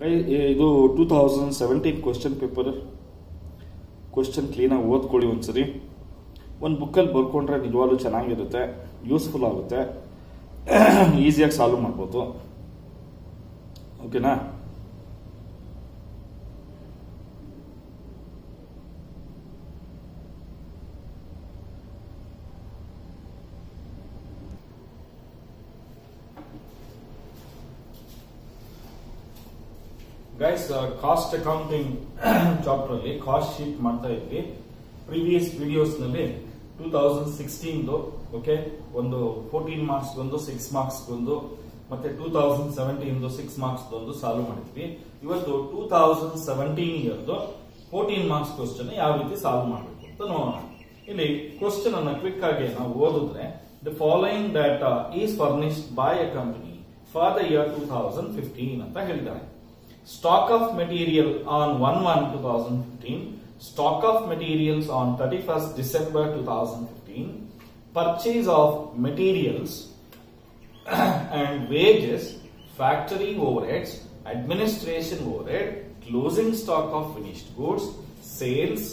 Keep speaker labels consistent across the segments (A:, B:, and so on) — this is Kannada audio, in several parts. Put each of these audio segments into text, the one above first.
A: ಐ- ಇದು two thousand seventeen question paper question ಕ್ಲೀನಾಗಿ ಓದ್ಕೊಳ್ಳಿ ಒಂದ್ಸರಿ ಒಂದು ಬುಕ್ಕಲ್ಲಿ ಬರ್ಕೊಂಡ್ರೆ ನಿಜವಾಗ್ಲೂ ಚೆನ್ನಾಗಿರುತ್ತೆ ಯೂಸ್ಫುಲ್ ಆಗುತ್ತೆ ಈಸಿಯಾಗಿ ಸಾಲ್ವ್ ಮಾಡ್ಬೋದು ಓಕೆನಾ ಗೈಸ್ ಕಾಸ್ಟ್ ಅಕೌಂಟಿಂಗ್ ಚಾಪ್ಟರ್ ಅಲ್ಲಿ ಕಾಸ್ಟ್ ಶೀಟ್ ಮಾಡ್ತಾ ಇದ್ವಿ ಪ್ರೀವಿಯಸ್ ವಿಡಿಯೋಸ್ ನಲ್ಲಿ ಟೂ ತೌಸಂಡ್ ಸಿಕ್ಸ್ಟೀನ್ ಓಕೆ ಒಂದು ಫೋರ್ಟೀನ್ ಮಾರ್ಕ್ಸ್ ಒಂದು ಸಿಕ್ಸ್ ಮಾರ್ಕ್ಸ್ ಒಂದು ಮತ್ತೆ two thousand seventeen six marks ಒಂದು ಸಾಲ್ವ್ ಮಾಡಿದ್ವಿ ಇವತ್ತು ಟೂ ತೌಸಂಡ್ ಸೆವೆಂಟೀನ್ ಇಯರ್ದು ಫೋರ್ಟೀನ್ ಮಾರ್ಕ್ಸ್ ಕ್ವಶನ್ ಯಾವ ರೀತಿ ಸಾಲ್ವ್ ಮಾಡಬೇಕು ಅಂತ ನೋಡೋಣ ಇಲ್ಲಿ ಕ್ವಶನ್ ಅನ್ನ ಕ್ವಿಕ್ ಆಗಿ ನಾವು ಓದಿದ್ರೆ the following data is furnished by a company for the year two thousand fifteen ಅಂತ ಹೇಳಿದ್ದಾರೆ Stock of material on 1-1-2015, stock of materials on 31st December 2015, purchase of materials and wages, factory overheads, administration overhead, closing stock of finished goods, sales.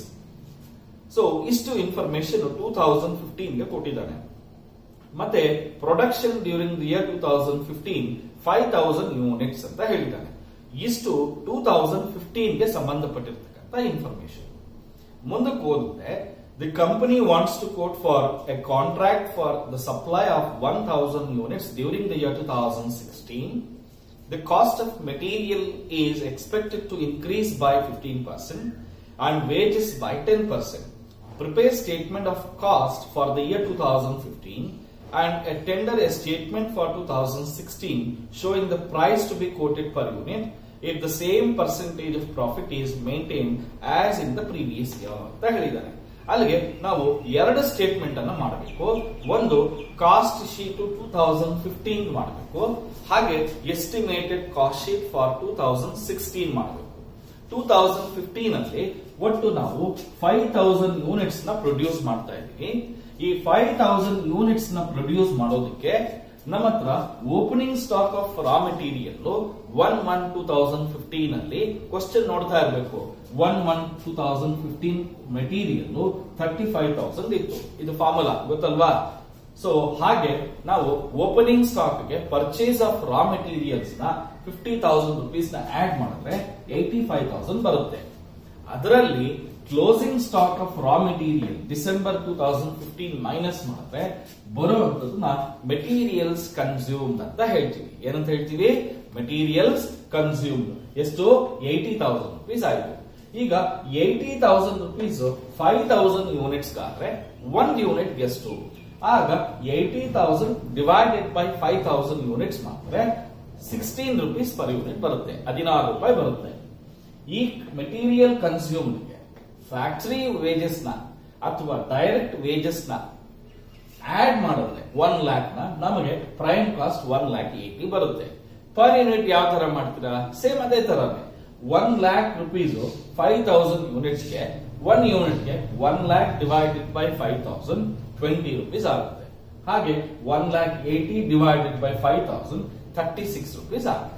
A: So ಇಷ್ಟು ಇನ್ಫಾರ್ಮೇಶನ್ ಟೂ ತೌಸಂಡ್ ಫಿಫ್ಟೀನ್ಗೆ ಕೊಟ್ಟಿದ್ದಾನೆ ಮತ್ತೆ production during the year two thousand fifteen five thousand units ಅಂತ ಹೇಳಿದ್ದಾನೆ ಇಷ್ಟು ಟೂ ತೌಸಂಡ್ ಫಿಫ್ಟೀನ್ಗೆ ಸಂಬಂಧಪಟ್ಟಿರ್ತಕ್ಕಂಥ ಇನ್ಫಾರ್ಮೇಶನ್ ಮುಂದಕ್ಕೆ ಹೋದ್ರೆ the company wants to quote for a contract for the supply of one thousand units during the year two thousand sixteen The cost of material is expected to increase by 15% and wages by 10%. Prepare statement of cost for the year 2015 and a tender a statement for 2016 showing the price to be quoted per unit if the same percentage of profit is maintained as in the previous year ಅಂತ ಹೇಳಿದ್ದಾರೆ ಅಲ್ಲಿಗೆ ನಾವು ಎರಡು ಸ್ಟೇಟ್ಮೆಂಟ್ ಅನ್ನ ಮಾಡಬೇಕು ಒಂದು cost sheet two thousand fifteen ಮಾಡಬೇಕು ಹಾಗೆ estimated cost sheet for two thousand sixteen ಮಾಡಬೇಕು ಟೂ ತೌಸಂಡ್ ಫಿಫ್ಟೀನ್ ಅಲ್ಲಿ ಒಟ್ಟು ನಾವು ಫೈವ್ ತೌಸಂಡ್ ಯೂನಿಟ್ಸ್ ನ ಪ್ರೊಡ್ಯೂಸ್ ಮಾಡ್ತಾ ಇದ್ದೀವಿ ಈ ಫೈವ್ ತೌಸಂಡ್ ಯೂನಿಟ್ಸ್ ನ ಪ್ರೊಡ್ಯೂಸ್ ಮಾಡೋದಕ್ಕೆ ನಮ್ಮ ಹತ್ರ opening stock of raw material one one two thousand fifteen ಅಲ್ಲಿ ಕ್ವಶನ್ ನೋಡ್ತಾ ಇರಬೇಕು one one two thousand fifteen material thirty five thousand ಇತ್ತು ಇದು ಫಾರ್ಮುಲಾ ಗೊತ್ತಲ್ವಾ ಸೊ ಹಾಗೆ ನಾವು ಓಪನಿಂಗ್ ಸ್ಟಾಕ್ ಗೆ ಪರ್ಚೇಸ್ ಆಫ್ ರಾ ಮೆಟೀರಿಯಲ್ಸ್ ನ ಫಿಫ್ಟಿ ತೌಸಂಡ್ ರುಪೀಸ್ ನ ಆಡ್ ಮಾಡಿದ್ರೆ ಏಯ್ಟಿ ಫೈವ್ ತೌಸಂಡ್ ಬರುತ್ತೆ ಅದರಲ್ಲಿ closing stock of raw material December two thousand fifteen minus ಮಾಡಿದ್ರೆ ಬರುವಂತದನ್ನ ಮೆಟೀರಿಯಲ್ಸ್ ಕನ್ಸ್ಯೂಮ್ಡ್ ಅಂತ ಹೇಳ್ತೀವಿ ಏನಂತ ಹೇಳ್ತೀವಿ ಮೆಟೀರಿಯಲ್ಸ್ ಕನ್ಸ್ಯೂಮ್ಡ್ ಎಷ್ಟು ಏಯ್ಟಿ ತೌಸಂಡ್ ರುಪೀಸ್ ಆಯ್ತು ಈಗ eighty thousand rupees five thousand units ಆದ್ರೆ ಒಂದ್ ಯೂನಿಟ್ ಎಷ್ಟು ಆಗ eighty thousand divided by five thousand units ಮಾಡಿದ್ರೆ ಸಿಕ್ಸ್ಟೀನ್ ರುಪೀಸ್ ಪರ್ ಯೂನಿಟ್ ಬರುತ್ತೆ ಹದಿನಾರು ರೂಪಾಯಿ ಬರುತ್ತೆ ಈ ಮೆಟೀರಿಯಲ್ ಕನ್ಸ್ಯೂಮ್ಡ್ಗೆ ಫ್ಯಾಕ್ಟರಿ ವೇಜಸ್ ನ ಅಥವಾ ಡೈರೆಕ್ಟ್ ವೇಜಸ್ ನ ಆಡ್ ಮಾಡಿದ್ರೆ ಒನ್ ಲ್ಯಾಕ್ ನ ನಮಗೆ prime cost one lakh eighty ಬರುತ್ತೆ ಪರ್ ಯೂನಿಟ್ ಯಾವ ತರ ಮಾಡ್ತೀರಾ ಸೇಮ್ ಅದೇ ತರನೇ one lakh rupees five thousand ಯೂನಿಟ್ಸ್ಗೆ ಒನ್ ಯೂನಿಟ್ಗೆ one lakh divided by five thousand twenty rupees ಆಗುತ್ತೆ ಹಾಗೆ one lakh eighty divided by five thousand thirty six rupees ಆಗುತ್ತೆ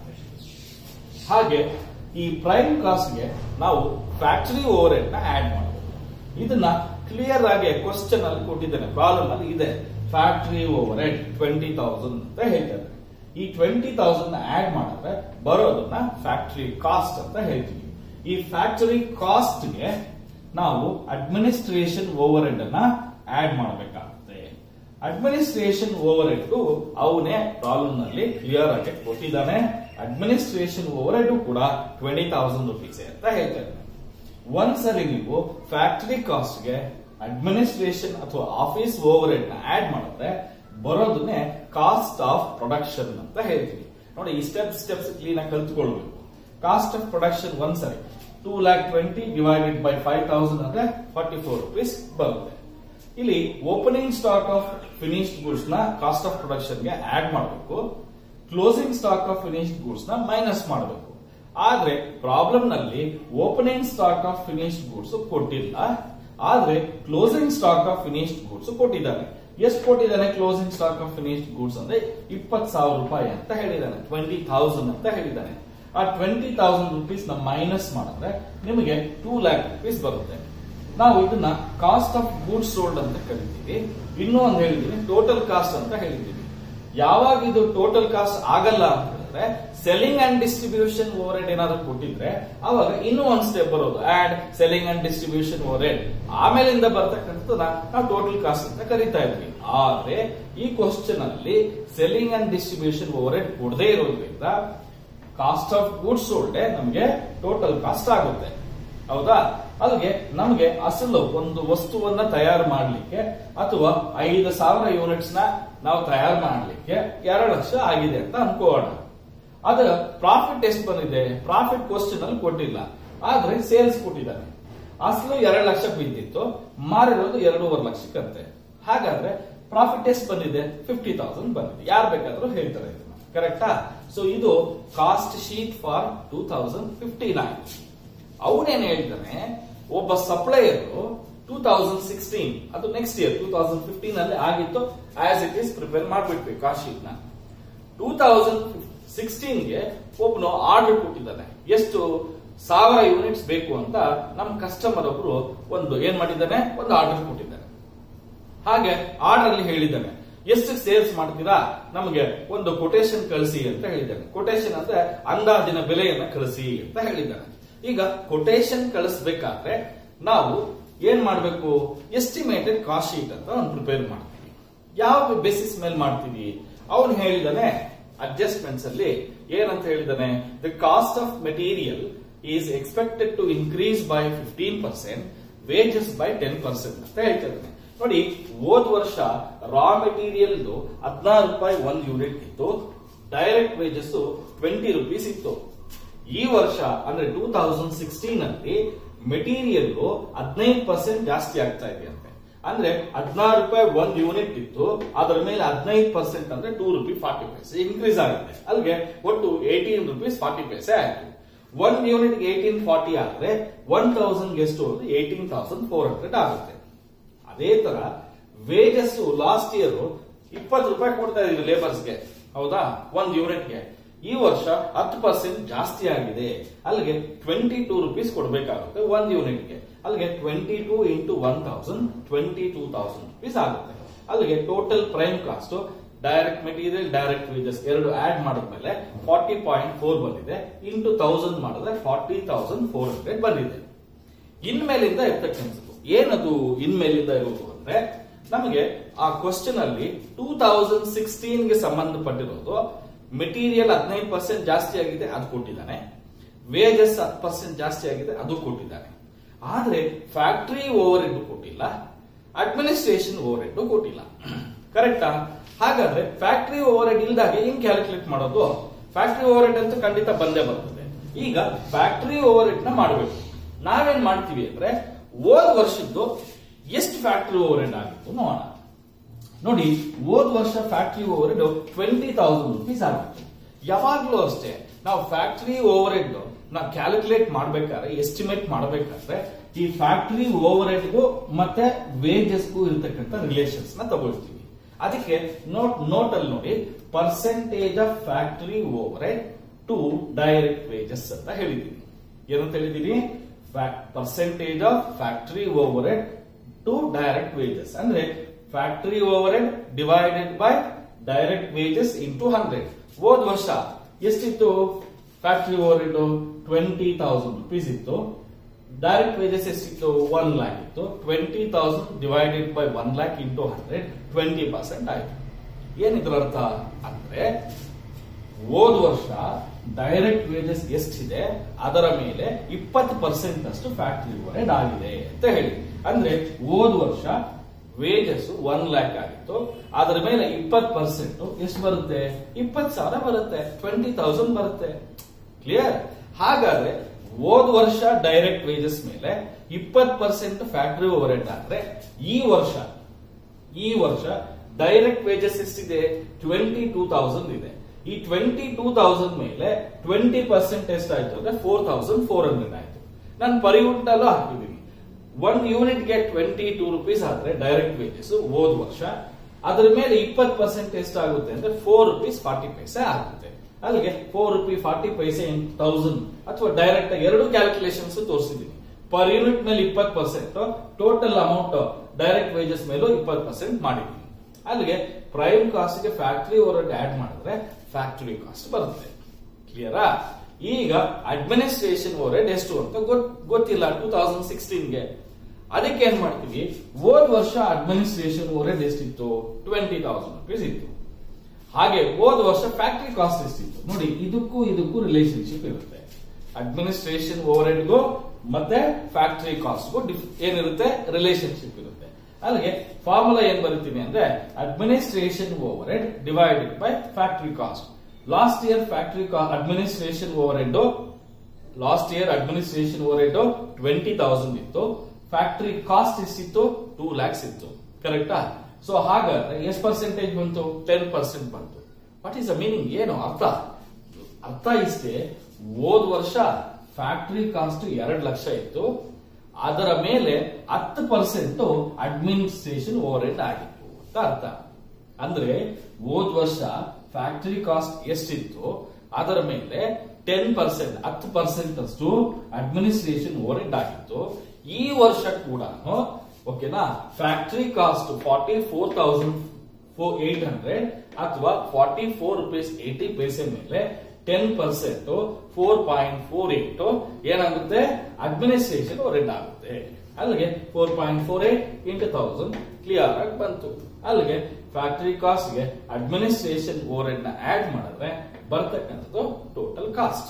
A: ಹಾಗೆ ಈ ಪ್ರೈಮ್ ಕಾಸ್ಟ್ಗೆ ನಾವು ಫ್ಯಾಕ್ಟರಿ ಓವರ್ ಹೆಡ್ ನ ಆಡ್ ಮಾಡಬೇಕು ಇದನ್ನ ಕ್ಲಿಯರ್ ಆಗಿ ಕ್ವಶನ್ ಅಲ್ಲಿ ಕೊಟ್ಟಿದ್ದೇನೆ ಪ್ರಾಬ್ಲಮ್ ಅಲ್ಲಿ ಇದೆ factory overhead twenty thousand ಅಂತ ಹೇಳ್ತಾರೆ ಈ ಟ್ವೆಂಟಿ ತೌಸಂಡ್ ಆಡ್ ಮಾಡಿದ್ರೆ ಬರೋದನ್ನ ಫ್ಯಾಕ್ಟರಿ ಕಾಸ್ಟ್ ಅಂತ ಹೇಳ್ತೀವಿ ಈ ಫ್ಯಾಕ್ಟರಿ ಕಾಸ್ಟ್ಗೆ ನಾವು ಅಡ್ಮಿನಿಸ್ಟ್ರೇಷನ್ ಓವರ್ ಹೆಡ್ ಅನ್ನ ಆಡ್ ಮಾಡಬೇಕಾಗುತ್ತೆ ಅಡ್ಮಿನಿಸ್ಟ್ರೇಷನ್ ಓವರ್ ಹೆಡ್ ಅವನೇ ಪ್ರಾಬ್ಲಮ್ ನಲ್ಲಿ ಕ್ಲಿಯರ್ ಆಗಿ ಕೊಟ್ಟಿದ್ದಾನೆ ಅಡ್ಮಿನಿಸ್ಟ್ರೇಷನ್ ಓವರ್ ಹೆಡ್ ಕೂಡ ಟ್ವೆಂಟಿ ತೌಸಂಡ್ ರುಪೀಸ್ ಅಂತ ಹೇಳ್ತಾರೆ ಒಂದ್ಸರಿ ನೀವು ಫ್ಯಾಕ್ಟರಿ ಕಾಸ್ಟ್ಗೆ ಅಡ್ಮಿನಿಸ್ಟ್ರೇಷನ್ ಅಥವಾ ಆಫೀಸ್ ಓವರ್ ಹೆಡ್ ನ ಆಡ್ ಮಾಡಿದ್ರೆ ಬರೋದನ್ನೇ ಕಾಸ್ಟ್ ಆಫ್ ಪ್ರೊಡಕ್ಷನ್ ಅಂತ ಹೇಳ್ತೀವಿ ನೋಡಿ ಈ ಸ್ಟೆಪ್ ಸ್ಟೆಪ್ಸ್ ಕ್ಲೀನ್ ಆಗಿ ಕಲ್ತ್ಕೊಳ್ಬೇಕು ಕಾಸ್ಟ್ ಆಫ್ ಪ್ರೊಡಕ್ಷನ್ ಒಂದ್ಸರಿ two lakh twenty divided by five thousand ಅಂದ್ರೆ ಫಾರ್ಟಿ ಫೋರ್ ರುಪೀಸ್ ಬರುತ್ತೆ ಇಲ್ಲಿ opening stock of finished goods ನ ಕಾಸ್ಟ್ ಆಫ್ ಪ್ರೊಡಕ್ಷನ್ ಗೆ ಆಡ್ ಮಾಡಬೇಕು closing stock of finished goods ನ ಮೈನಸ್ ಮಾಡಬೇಕು ಆದ್ರೆ ಪ್ರಾಬ್ಲಮ್ ನಲ್ಲಿ opening stock of finished goods ಕೊಟ್ಟಿಲ್ಲ ಆದ್ರೆ closing stock of finished goods ಕೊಟ್ಟಿದ್ದಾನೆ ಎಷ್ಟು ಕೊಟ್ಟಿದ್ದಾನೆ closing stock of finished goods ಅಂದ್ರೆ ಇಪ್ಪತ್ ಸಾವಿರ ರೂಪಾಯಿ ಅಂತ ಹೇಳಿದ್ದಾನೆ ಟ್ವೆಂಟಿ ಥೌಸಂಡ್ ಅಂತ ಹೇಳಿದ್ದಾನೆ ಆ ಟ್ವೆಂಟಿ ತೌಸಂಡ್ ರುಪೀಸ್ ನ ಮೈನಸ್ ಮಾಡಿದ್ರೆ ನಿಮಗೆ ಟೂ ಲ್ಯಾಕ್ ರುಪೀಸ್ ಬರುತ್ತೆ ನಾವು ಇದನ್ನ ಕಾಸ್ಟ್ ಆಫ್ ಗೂಡ್ಸ್ ಸೋಲ್ಡ್ ಅಂತ ಕರಿತೀವಿ ಇನ್ನೂ ಒಂದು ಹೇಳಿದೀವಿ ಟೋಟಲ್ ಕಾಸ್ಟ್ ಅಂತ ಹೇಳಿದೀವಿ ಯಾವಾಗ ಇದು ಟೋಟಲ್ ಕಾಸ್ಟ್ ಆಗಲ್ಲ ಅಂತ ಹೇಳಿದ್ರೆ selling and distribution overhead ಏನಾದ್ರು ಕೊಟ್ಟಿದ್ರೆ ಅವಾಗ ಇನ್ನೂ ಒಂದ್ ಸ್ಟೆಪ್ ಬರೋದು add selling and distribution overhead ಆಮೇಲಿಂದ ಬರ್ತಕ್ಕಂಥದ್ದನ್ನ ನಾವು ಟೋಟಲ್ ಕಾಸ್ಟ್ ಅಂತ ಕರಿತಾ ಇದ್ವಿ ಆದ್ರೆ ಈ ಕ್ವಶನ್ ಅಲ್ಲಿ selling and distribution overhead ಕೊಡದೇ ಇರೋದ್ರಿಂದ ಕಾಸ್ಟ್ ಆಫ್ ಗೂಡ್ಸ್ ಸೋಲ್ಡ್ ನಮಗೆ ಟೋಟಲ್ ಕಾಸ್ಟ್ ಆಗುತ್ತೆ ಹೌದಾ ಅಲ್ಲಿಗೆ ನಮಗೆ ಅಸಲು ಒಂದು ವಸ್ತುವನ್ನ ತಯಾರು ಮಾಡಲಿಕ್ಕೆ ಅಥವಾ ಐದು ಸಾವಿರ ಯೂನಿಟ್ಸ್ ನ ನಾವು ತಯಾರು ಮಾಡಲಿಕ್ಕೆ ಎರಡು ಲಕ್ಷ ಆಗಿದೆ ಅಂತ ಅನ್ಕೋಣ ಅದರ ಪ್ರಾಫಿಟ್ ಎಷ್ಟು ಬಂದಿದೆ ಪ್ರಾಫಿಟ್ ಕ್ವಶನ್ ಅಲ್ಲಿ ಕೊಟ್ಟಿಲ್ಲ ಆದ್ರೆ ಸೇಲ್ಸ್ ಕೊಟ್ಟಿದ್ದಾನೆ ಅಸಲು ಎರಡು ಲಕ್ಷ ಬಿದ್ದಿತ್ತು ಮಾರಿರೋದು ಎರಡೂವರೆ ಲಕ್ಷಕ್ಕಂತೆ ಹಾಗಾದ್ರೆ ಪ್ರಾಫಿಟ್ ಎಷ್ಟು ಬಂದಿದೆ ಫಿಫ್ಟಿ ತೌಸಂಡ್ ಬಂದಿದೆ ಯಾರು ಬೇಕಾದ್ರೂ ಹೇಳ್ತಾರೆ ಇದನ್ನ ಕರೆಕ್ಟಾ ಸೊ ಇದು cost sheet for two thousand fifty nine ಅವನೇನ್ ಹೇಳ್ತಾನೆ ಒಬ್ಬ ಸಪ್ಲೈಯರ್ ಟೂ ತೌಸಂಡ್ ಸಿಕ್ಸ್ಟೀನ್ ಅದು next year two thousand fifteen ಅಲ್ಲಿ ಆಗಿತ್ತು ಆಸ್ ಇಟ್ ಈಸ್ ಪ್ರಿಪೇರ್ ಮಾಡ್ಬಿಟ್ವಿ ಕಾಸ್ಟ್ ಶೀಟ್ ನ ಟೂ ತೌಸಂಡ್ ಸಿಕ್ಸ್ಟೀನ್ಗೆ ಒಬ್ಬನು ಆರ್ಡರ್ ಕೊಟ್ಟಿದ್ದಾನೆ ಎಷ್ಟು ಸಾವಿರ ಯೂನಿಟ್ಸ್ ಬೇಕು ಅಂತ ನಮ್ಮ ಕಸ್ಟಮರ್ ಒಬ್ರು ಒಂದು ಏನ್ ಮಾಡಿದ್ದಾನೆ ಒಂದು ಆರ್ಡರ್ ಕೊಟ್ಟಿದ್ದಾನೆ ಹಾಗೆ ಆರ್ಡರ್ ಅಲ್ಲಿ ಹೇಳಿದ್ದಾನೆ ಎಷ್ಟು ಸೇಲ್ಸ್ ಮಾಡ್ತೀರಾ ನಮಗೆ ಒಂದು ಕೊಟೇಶನ್ ಕಳಿಸಿ ಅಂತ ಹೇಳಿದ್ದಾನೆ ಕೊಟೇಶನ್ ಅಂದ್ರೆ ಅಂದಾಜಿನ ಬೆಲೆಯನ್ನ ಕಳಿಸಿ ಅಂತ ಹೇಳಿದ್ದಾನೆ ಈಗ ಕೊಟೇಶನ್ ಕಳಿಸ್ಬೇಕಾದ್ರೆ ನಾವು ಏನ್ ಮಾಡಬೇಕು ಎಸ್ಟಿಮೇಟೆಡ್ ಕಾಸ್ಟ್ ಶೀಟ್ ಅಂತ ಒಂದು ಪ್ರಿಪೇರ್ ಮಾಡ್ತೀವಿ ಯಾವ ಬೇಸಿಸ್ ಮೇಲೆ ಮಾಡ್ತೀವಿ ಅವನು ಹೇಳಿದಾನೆ ಅಡ್ಜಸ್ಟ್ಮೆಂಟ್ಸ್ ಅಲ್ಲಿ ಏನಂತ ಹೇಳಿದಾನೆ the cost of material is expected to increase by fifteen percent wages by ten percent ಅಂತ ಹೇಳ್ತಾ ಇದ್ದಾನೆ ನೋಡಿ ಹೋದ್ ವರ್ಷ ರಾ ಮೆಟೀರಿಯಲ್ ಹದಿನಾರು ರೂಪಾಯಿ ಒಂದ್ ಯೂನಿಟ್ ಇತ್ತು ಡೈರೆಕ್ಟ್ ವೇಜಸ್ ಟ್ವೆಂಟಿ ರುಪೀಸ್ ಇತ್ತು ಈ ವರ್ಷ ಅಂದ್ರೆ ಟೂ ತೌಸಂಡ್ ಸಿಕ್ಸ್ಟೀನ್ ಅಲ್ಲಿ ಮೆಟೀರಿಯಲ್ ಹದಿನೈದು ಪರ್ಸೆಂಟ್ ಜಾಸ್ತಿ ಆಗ್ತಾ ಇದೆ ಅಂತೆ ಅಂದ್ರೆ ಹದಿನಾರು ರೂಪಾಯಿ ಒಂದ್ ಯೂನಿಟ್ ಇತ್ತು ಅದರ ಮೇಲೆ ಹದಿನೈದು ಪರ್ಸೆಂಟ್ ಅಂದ್ರೆ ಟೂ ರುಪಿ ಫಾರ್ಟಿ ಪೈಸೆ ಇನ್ಕ್ರೀಸ್ ಆಗುತ್ತೆ ಅಲ್ಲಿಗೆ ಒಟ್ಟು ಏಟೀನ್ ರುಪೀಸ್ ಫಾರ್ಟಿ ಪೈಸೆ ಆಯ್ತು ಒನ್ ಯೂನಿಟ್ ಏಟೀನ್ ಫಾರ್ಟಿ ಆದ್ರೆ ಒನ್ ತೌಸಂಡ್ ಎಷ್ಟು ಅಂದ್ರೆ ಏಟೀನ್ ತೌಸಂಡ್ ಫೋರ್ ಹಂಡ್ರೆಡ್ ಆಗುತ್ತೆ ಅದೇ ತರ ವೇಜಸ್ ಲಾಸ್ಟ್ ಇಯರ್ ಇಪ್ಪತ್ತು ರೂಪಾಯಿ ಕೊಡ್ತಾ ಇದೀವಿ ಲೇಬರ್ಸ್ಗೆ ಹೌದಾ ಒಂದ್ ಯೂನಿಟ್ಗೆ ಈ ವರ್ಷ ಹತ್ತು ಪರ್ಸೆಂಟ್ ಜಾಸ್ತಿ ಆಗಿದೆ ಅಲ್ಲಿಗೆ ಟ್ವೆಂಟಿ ಟೂ ರುಪೀಸ್ ಕೊಡಬೇಕಾಗುತ್ತೆ ಒಂದ್ ಯೂನಿಟ್ಗೆ ಅಲ್ಲಿಗೆ twenty two into one thousand twenty two thousand rupees ಆಗುತ್ತೆ ಅಲ್ಲಿಗೆ total prime cost direct material direct wages ಎರಡು ಆಡ್ ಮಾಡಿದ್ಮೇಲೆ ಫಾರ್ಟಿ ಪಾಯಿಂಟ್ ಫೋರ್ ಬಂದಿದೆ ಇಂಟು ತೌಸಂಡ್ ಮಾಡಿದ್ರೆ ಫಾರ್ಟಿ ತೌಸಂಡ್ ಫೋರ್ ಹಂಡ್ರೆಡ್ ಬಂದಿದೆ ಇನ್ಮೇಲಿಂದ ಇರ್ತಕ್ಕಂಥದ್ದು ಏನದು ಇನ್ಮೇಲಿಂದ ಇರುವುದು ಅಂದ್ರೆ ನಮಗೆ ಆ ಕ್ವಶನ್ ಅಲ್ಲಿ ಟೂ ತೌಸಂಡ್ ಸಿಕ್ಸ್ಟೀನ್ ಗೆ ಸಂಬಂಧಪಟ್ಟಿರೋದು ಮೆಟೀರಿಯಲ್ ಹದಿನೈದು ಪರ್ಸೆಂಟ್ ಜಾಸ್ತಿ ಆಗಿದೆ ಅದು ಕೊಟ್ಟಿದ್ದಾನೆ ವೇಜಸ್ ಹತ್ತು ಪರ್ಸೆಂಟ್ ಜಾಸ್ತಿ ಆಗಿದೆ ಅದು ಕೊಟ್ಟಿದ್ದಾನೆ ಆದ್ರೆ ಫ್ಯಾಕ್ಟರಿ ಓವರ್ ಹೆಡ್ ಕೊಟ್ಟಿಲ್ಲ ಅಡ್ಮಿನಿಸ್ಟ್ರೇಷನ್ ಓವರ್ ಹೆಡ್ ಕೊಟ್ಟಿಲ್ಲ ಕರೆಕ್ಟಾ ಹಾಗಾದ್ರೆ ಫ್ಯಾಕ್ಟರಿ ಓವರ್ ಹೆಡ್ ಇಲ್ದಾಗೆ ಹೆಂಗ್ ಕ್ಯಾಲ್ಕುಲೇಟ್ ಮಾಡೋದು ಫ್ಯಾಕ್ಟರಿ ಓವರ್ ಹೆಡ್ ಅಂತೂ ಖಂಡಿತ ಬಂದೇ ಬರ್ತದೆ ಈಗ ಫ್ಯಾಕ್ಟರಿ ಓವರ್ ಹೆಡ್ ನ ಮಾಡಬೇಕು ನಾವೇನ್ ಮಾಡ್ತೀವಿ ಅಂದ್ರೆ ಹೋದ್ ವರ್ಷದ್ದು ಎಷ್ಟು ಫ್ಯಾಕ್ಟರಿ ಓವರ್ ಹೆಡ್ ಆಗಿತ್ತು ನೋಡೋಣ ನೋಡಿ ಹೋದ್ ವರ್ಷ factory overhead twenty thousand rupees ಆಗಿತ್ತು ಯಾವಾಗ್ಲೂ ಅಷ್ಟೇ ನಾವು ಫ್ಯಾಕ್ಟರಿ ಓವರ್ ಹೆಡ್ ನಾವು ಕ್ಯಾಲ್ಕುಲೇಟ್ ಮಾಡ್ಬೇಕಾದ್ರೆ ಎಸ್ಟಿಮೇಟ್ ಮಾಡ್ಬೇಕಾದ್ರೆ ಈ ಫ್ಯಾಕ್ಟರಿ ಓವರ್ ಹೆಡ್ಗೂ ಮತ್ತೆ ವೇಜಸ್ಗೂ ಇರತಕ್ಕಂತ ರಿಲೇಷನ್ಸ್ ನ ತಗೊಳ್ತೀವಿ ಅದಕ್ಕೆ ನೋಟ್ ನೋಟ್ ಅಲ್ಲಿ ನೋಡಿ percentage of factory overhead to direct wages ಅಂತ ಹೇಳಿದೀನಿ ಏನಂತ ಹೇಳಿದೀನಿ percentage of factory overhead to direct wages ಅಂದ್ರೆ factory overhead divided by direct wages into hundred ಹೋದ್ ವರ್ಷ ಎಷ್ಟಿತ್ತು factory overhead twenty thousand rupees ಇತ್ತು ಡೈರೆಕ್ಟ್ ವೇಜಸ್ ಎಷ್ಟಿತ್ತು ಒನ್ ಲ್ಯಾಕ್ ಇತ್ತು twenty thousand divided by one lakh into hundred twenty percent ಆಯ್ತು ಏನಿದ್ರ ಅರ್ಥ ಅಂದ್ರೆ ಹೋದ್ ವರ್ಷ ಡೈರೆಕ್ಟ್ ವೇಜಸ್ ಎಷ್ಟಿದೆ ಅದರ ಮೇಲೆ ಇಪ್ಪತ್ತು ಪರ್ಸೆಂಟ್ ಅಷ್ಟು ಫ್ಯಾಕ್ಟರಿ ಓವರ್ ಆಗಿದೆ ಅಂತ ಹೇಳಿ ಅಂದ್ರೆ ಹೋದ್ ವರ್ಷ ವೇಜಸ್ ಒನ್ ಲ್ಯಾಕ್ ಆಗಿತ್ತು ಅದರ ಮೇಲೆ ಇಪ್ಪತ್ತು ಪರ್ಸೆಂಟ್ ಎಷ್ಟು ಬರುತ್ತೆ ಇಪ್ಪತ್ತು ಸಾವಿರ ಬರುತ್ತೆ ಟ್ವೆಂಟಿ ತೌಸಂಡ್ ಬರುತ್ತೆ ಕ್ಲಿಯರ್ ಹಾಗಾದ್ರೆ ಹೋದ್ ವರ್ಷ ಡೈರೆಕ್ಟ್ ವೇಜಸ್ ಮೇಲೆ ಇಪ್ಪತ್ತು ಪರ್ಸೆಂಟ್ ಫ್ಯಾಕ್ಟರಿ ಓವರ್ ಹೆಡ್ ಆದ್ರೆ ಈ ವರ್ಷ ಈ ವರ್ಷ ಡೈರೆಕ್ಟ್ ವೇಜಸ್ ಎಷ್ಟಿದೆ ಟ್ವೆಂಟಿ ಟೂ ತೌಸಂಡ್ ಇದೆ ಈ ಟ್ವೆಂಟಿ ಟೂ ತೌಸಂಡ್ ಮೇಲೆ ಟ್ವೆಂಟಿ ಪರ್ಸೆಂಟ್ ಎಷ್ಟಾಯ್ತು ಅಂದ್ರೆ ಫೋರ್ ತೌಸಂಡ್ ಫೋರ್ ಹಂಡ್ರೆಡ್ ಆಯ್ತು ನಾನು ಪರಿಗುಂಟಲ್ಲೂ ಹಾಕಿದ್ದೀನಿ ಒನ್ ಯೂನಿಟ್ಗೆ ಟ್ವೆಂಟಿ ಟೂ ರುಪೀಸ್ ಆದ್ರೆ ಡೈರೆಕ್ಟ್ ವೇಜಸ್ ಹೋದ್ ವರ್ಷ ಅದ್ರ ಮೇಲೆ ಇಪ್ಪತ್ತು ಪರ್ಸೆಂಟ್ ಎಷ್ಟಾಗುತ್ತೆ ಅಂದ್ರೆ ಫೋರ್ ರುಪೀಸ್ ಫಾರ್ಟಿ ಪೈಸೆ ಆಗುತ್ತೆ ಅಲ್ಲಿಗೆ ಫೋರ್ ರುಪಿ ಫಾರ್ಟಿ ಪೈಸೆ ಇನ್ ತೌಸಂಡ್ ಅಥವಾ ಡೈರೆಕ್ಟ್ ಎರಡು ಕ್ಯಾಲ್ಕುಲೇಷನ್ಸ್ ತೋರಿಸಿದೀನಿ ಪರ್ ಯೂನಿಟ್ ಮೇಲೆ ಇಪ್ಪತ್ತು percent total amount direct wages ಮೇಲೂ ಇಪ್ಪತ್ತು ಪರ್ಸೆಂಟ್ ಮಾಡಿದೀನಿ ಅಲ್ಲಿಗೆ ಪ್ರೈಮ್ ಕಾಸ್ಟ್ ಗೆ ಫ್ಯಾಕ್ಟರಿ ಓವರ್ ಆಡ್ ಮಾಡಿದ್ರೆ ಫ್ಯಾಕ್ಟರಿ ಕಾಸ್ಟ್ ಬರುತ್ತೆ ಕ್ಲಿಯರಾ ಈಗ ಅಡ್ಮಿನಿಸ್ಟ್ರೇಷನ್ ಓವರ್ ಎಷ್ಟು ಅಂತ ಗೊತ್- ಗೊತ್ತಿಲ್ಲ ಟೂ ತೌಸಂಡ್ ಸಿಕ್ಸ್ಟೀನ್ಗೆ ಅದಕ್ಕೆ ಏನ್ ಮಾಡ್ತೀವಿ ಹೋದ್ ವರ್ಷ ಅಡ್ಮಿನಿಸ್ಟ್ರೇಷನ್ ಓವರ್ ಎಷ್ಟಿತ್ತು ಟ್ವೆಂಟಿ ತೌಸಂಡ್ ರುಪೀಸ್ ಇತ್ತು ಹಾಗೆ ಹೋದ ವರ್ಷ ಫ್ಯಾಕ್ಟರಿ ಕಾಸ್ಟ್ ಎಷ್ಟಿತ್ತು ನೋಡಿ ಇದಕ್ಕೂ ಇದಕ್ಕೂ ರಿಲೇಶನ್ಶಿಪ್ ಇರುತ್ತೆ ಅಡ್ಮಿನಿಸ್ಟ್ರೇಷನ್ ಓವರ್ ಹೆಡ್ಗೂ ಮತ್ತೆ ಫ್ಯಾಕ್ಟರಿ ಕಾಸ್ಟ್ಗೂ ಏನಿರುತ್ತೆ ರಿಲೇಶನ್ಶಿಪ್ ಇರುತ್ತೆ ಅಲ್ಲಿಗೆ ಫಾರ್ಮುಲಾ ಏನ್ ಬರೀತೀನಿ ಅಂದ್ರೆ administration overhead divided by factory cost last year factory administration overhead last year administration overhead twenty thousand ಇತ್ತು ಫ್ಯಾಕ್ಟರಿ ಕಾಸ್ಟ್ ಎಷ್ಟಿತ್ತು ಟೂ ಲ್ಯಾಕ್ಸ್ ಇತ್ತು ಕರೆಕ್ಟಾ ಸೊ ಹಾಗಾದ್ರೆ ಎಷ್ಟು ಪರ್ಸೆಂಟೇಜ್ ಬಂತು ಟೆನ್ ಪರ್ಸೆಂಟ್ ಬಂತು ವಾಟ್ ಈಸ್ ದ ಮೀನಿಂಗ್ ಏನು ಅರ್ಥ ಅರ್ಥ ಇಷ್ಟೇ ಹೋದ್ ವರ್ಷ ಫ್ಯಾಕ್ಟರಿ ಕಾಸ್ಟ್ ಎರಡು ಲಕ್ಷ ಇತ್ತು ಅದರ ಮೇಲೆ ಹತ್ತು ಪರ್ಸೆಂಟ್ ಅಡ್ಮಿನಿಸ್ಟ್ರೇಷನ್ ಓವರ್ ಹೆಡ್ ಆಗಿತ್ತು ಅಂತ ಅರ್ಥ ಅಂದ್ರೆ ಹೋದ್ ವರ್ಷ ಫ್ಯಾಕ್ಟರಿ ಕಾಸ್ಟ್ ಎಷ್ಟಿತ್ತು ಅದರ ಮೇಲೆ ಟೆನ್ ಪರ್ಸೆಂಟ್ ಹತ್ತು ಪರ್ಸೆಂಟ್ ಅಷ್ಟು ಅಡ್ಮಿನಿಸ್ಟ್ರೇಷನ್ ಓವರ್ ಹೆಡ್ ಆಗಿತ್ತು ಈ ವರ್ಷ ಕೂಡ ಓಕೆನಾ factory cost forty four thousand four eight hundred ಅಥವಾ ಫಾರ್ಟಿ ಫೋರ್ ರುಪೀಸ್ ಏಟಿ ಪೈಸೆ ಮೇಲೆ ten percent four point four eight ಏನಾಗುತ್ತೆ ಅಡ್ಮಿನಿಸ್ಟ್ರೇಷನ್ ಓವರ್ ಆಗುತ್ತೆ ಅಲ್ಲಿಗೆ four point four eight into thousand clear ಆಗಿ ಬಂತು ಅಲ್ಲಿಗೆ ಫ್ಯಾಕ್ಟರಿ ಕಾಸ್ಟ್ ಗೆ ಅಡ್ಮಿನಿಸ್ಟ್ರೇಷನ್ ಓವರ್ ನ ಆಡ್ ಮಾಡಿದ್ರೆ ಬರ್ತಕ್ಕಂಥದ್ದು ಟೋಟಲ್ ಕಾಸ್ಟ್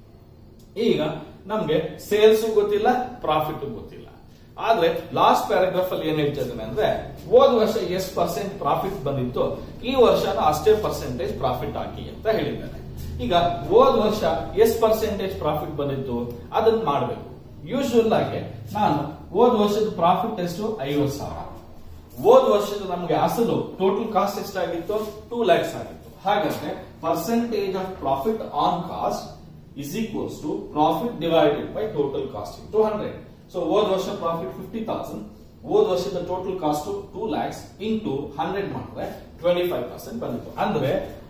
A: ಈಗ ನಮ್ಗೆ ಸೇಲ್ಸ್ ಗೊತ್ತಿಲ್ಲ ಪ್ರಾಫಿಟ್ ಗೊತ್ತಿಲ್ಲ ಆದ್ರೆ ಲಾಸ್ಟ್ ಪ್ಯಾರಾಗ್ರಾಫ್ ಅಲ್ಲಿ ಏನ್ ಹೇಳ್ತಾ ಇದ್ದಾನೆ ಅಂದ್ರೆ ಹೋದ ವರ್ಷ ಎಷ್ಟು ಪರ್ಸೆಂಟ್ ಪ್ರಾಫಿಟ್ ಬಂದಿತ್ತು ಈ ವರ್ಷನ ಅಷ್ಟೇ ಪರ್ಸೆಂಟೇಜ್ ಪ್ರಾಫಿಟ್ ಹಾಕಿ ಅಂತ ಹೇಳಿದ್ದಾನೆ ಈಗ ಹೋದ ವರ್ಷ ಎಷ್ಟು ಪರ್ಸೆಂಟೇಜ್ ಪ್ರಾಫಿಟ್ ಬಂದಿತ್ತು ಅದನ್ನ ಮಾಡಬೇಕು ಯೂಶುವಲ್ ಆಗಿ ನಾನು ಹೋದ ವರ್ಷದ ಪ್ರಾಫಿಟ್ ಎಷ್ಟು ಐವತ್ತು ಸಾವಿರ ಹೋದ ವರ್ಷದ ನಮ್ಗೆ ಅಸಲು ಟೋಟಲ್ ಕಾಸ್ಟ್ ಎಷ್ಟಾಗಿತ್ತು ಟೂ ಲ್ಯಾಕ್ಸ್ ಆಗಿತ್ತು ಹಾಗಾದ್ರೆ percentage of profit on cost is equals to profit divided by total cost to hundred so ಹೋದ ವರ್ಷ ಪ್ರಾಫಿಟ್ ಫಿಫ್ಟಿ ತೌಸಂಡ್ ಹೋದ ವರ್ಷದ total cost two lakhs into hundred ಮಾಡಿದ್ರೆ ಟ್ವೆಂಟಿ ಫೈವ್ ಪರ್ಸೆಂಟ್ ಬಂದಿತ್ತು ಅಂದ್ರೆ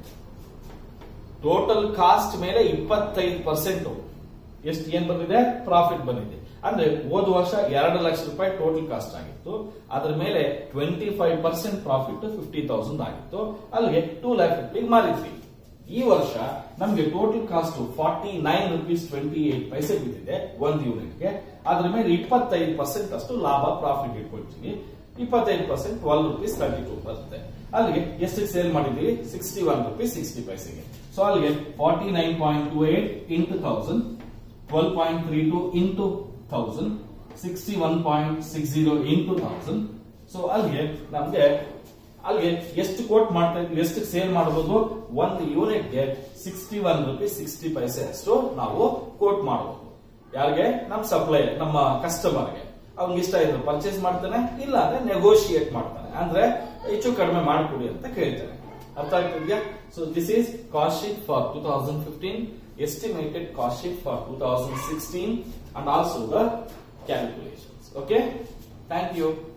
A: ಟೋಟಲ್ ಕಾಸ್ಟ್ ಮೇಲೆ ಇಪ್ಪತ್ತೈದು ಪರ್ಸೆಂಟ್ ಎಷ್ಟು ಏನ್ ಬಂದಿದೆ ಪ್ರಾಫಿಟ್ ಬಂದಿದೆ ಅಂದ್ರೆ ಹೋದ ವರ್ಷ ಎರಡು ಲಕ್ಷ ರೂಪಾಯಿ ಟೋಟಲ್ ಕಾಸ್ಟ್ ಆಗಿತ್ತು ಅದ್ರ ಮೇಲೆ twenty five percent profit fifty thousand ಆಗಿತ್ತು ಅಲ್ಲಿಗೆ ಟೂ ಲ್ಯಾಕ್ ಫಿಫ್ಟಿ ಮಾರಿದ್ವಿ ಈ ವರ್ಷ ನಮ್ಗೆ total cost forty nine rupees twenty eight ಪೈಸೆ ಬಿದ್ದಿದೆ ಒಂದು ಯೂನಿಟ್ಗೆ ಅದ್ರ ಮೇಲೆ ಇಪ್ಪತ್ತೈದು ಪರ್ಸೆಂಟ್ ಅಷ್ಟು ಲಾಭ ಪ್ರಾಫಿಟ್ ಇಟ್ಕೊಳ್ತೀವಿ ಇಪ್ಪತ್ತೈದು percent twelve rupees thirty two ಬರುತ್ತೆ ಅಲ್ಲಿಗೆ ಎಷ್ಟು ಸೇಲ್ ಮಾಡಿದೀವಿ ಸಿಕ್ಸ್ಟಿ ಒನ್ ರುಪೀಸ್ ಸಿಕ್ಸ್ಟಿ ಪೈಸೆಗೆ ಸೊ ಅಲ್ಲಿಗೆ forty nine point two eight into thousand twelve point three two into thousand sixty one point six zero into thousand so ಅಲ್ಲಿಗೆ ನಮ್ಗೆ ಅಲ್ಲಿಗೆ ಎಷ್ಟು ಕೋಟ್ ಮಾಡ್ತಾ ಇದ್ವಿ ಎಷ್ಟು ಸೇಲ್ ಮಾಡಬಹುದು ಒಂದು ಯೂನಿಟ್ಗೆ ಸಿಕ್ಸ್ಟಿ ಒನ್ ರುಪೀಸ್ ಸಿಕ್ಸ್ಟಿ ಪೈಸೆ ಅಷ್ಟು ನಾವು ಕೋಟ್ ಮಾಡಬಹುದು ಯಾರಿಗೆ ನಮ್ಮ ಸಪ್ಲೈ ನಮ್ಮ ಕಸ್ಟಮರ್ಗೆ ಅವ್ನಿಗೆ ಇಷ್ಟ ಇದ್ರೆ ಪರ್ಚೇಸ್ ಮಾಡ್ತಾನೆ ಇಲ್ಲ ಅಂದ್ರೆ ನೆಗೋಷಿಯೇಟ್ ಮಾಡ್ತಾನೆ ಅಂದ್ರೆ ಹೆಚ್ಚು ಕಡಿಮೆ ಮಾಡಿಕೊಡಿ ಅಂತ ಕೇಳ್ತಾನೆ ಅರ್ಥ ಆಗ್ತಿದ್ಯಾ so this is cost sheet for two thousand fifteen estimated cost sheet for two thousand sixteen and also the calculations okay thank you